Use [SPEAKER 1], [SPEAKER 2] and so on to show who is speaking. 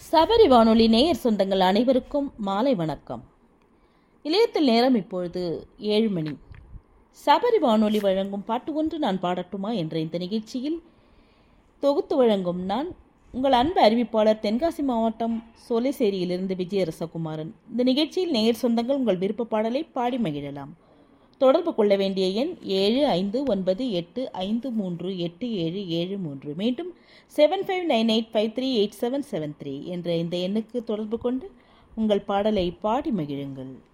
[SPEAKER 1] சபரி வானொலி நேயர் சொந்தங்கள் அனைவருக்கும் மாலை வணக்கம் இளையத்தில் நேரம் இப்பொழுது ஏழு மணி சபரி வானொலி வழங்கும் பாட்டு ஒன்று நான் பாடட்டுமா என்ற இந்த நிகழ்ச்சியில் தொகுத்து வழங்கும் நான் உங்கள் அன்பு அறிவிப்பாளர் தென்காசி மாவட்டம் சோலைசேரியிலிருந்து விஜயரசகுமாரன் இந்த நிகழ்ச்சியில் நேயர் சொந்தங்கள் உங்கள் விருப்ப பாடலை பாடி மகிழலாம் தொடர்பு கொள்ள வேண்டிய எண் ஏழு ஐந்து ஒன்பது எட்டு ஐந்து மூன்று எட்டு ஏழு ஏழு மூன்று மீண்டும் seven five nine eight five three eight seven seven three என்ற இந்த எண்ணுக்கு தொடர்பு கொண்டு உங்கள் பாடலை பாடி மகிழுங்கள்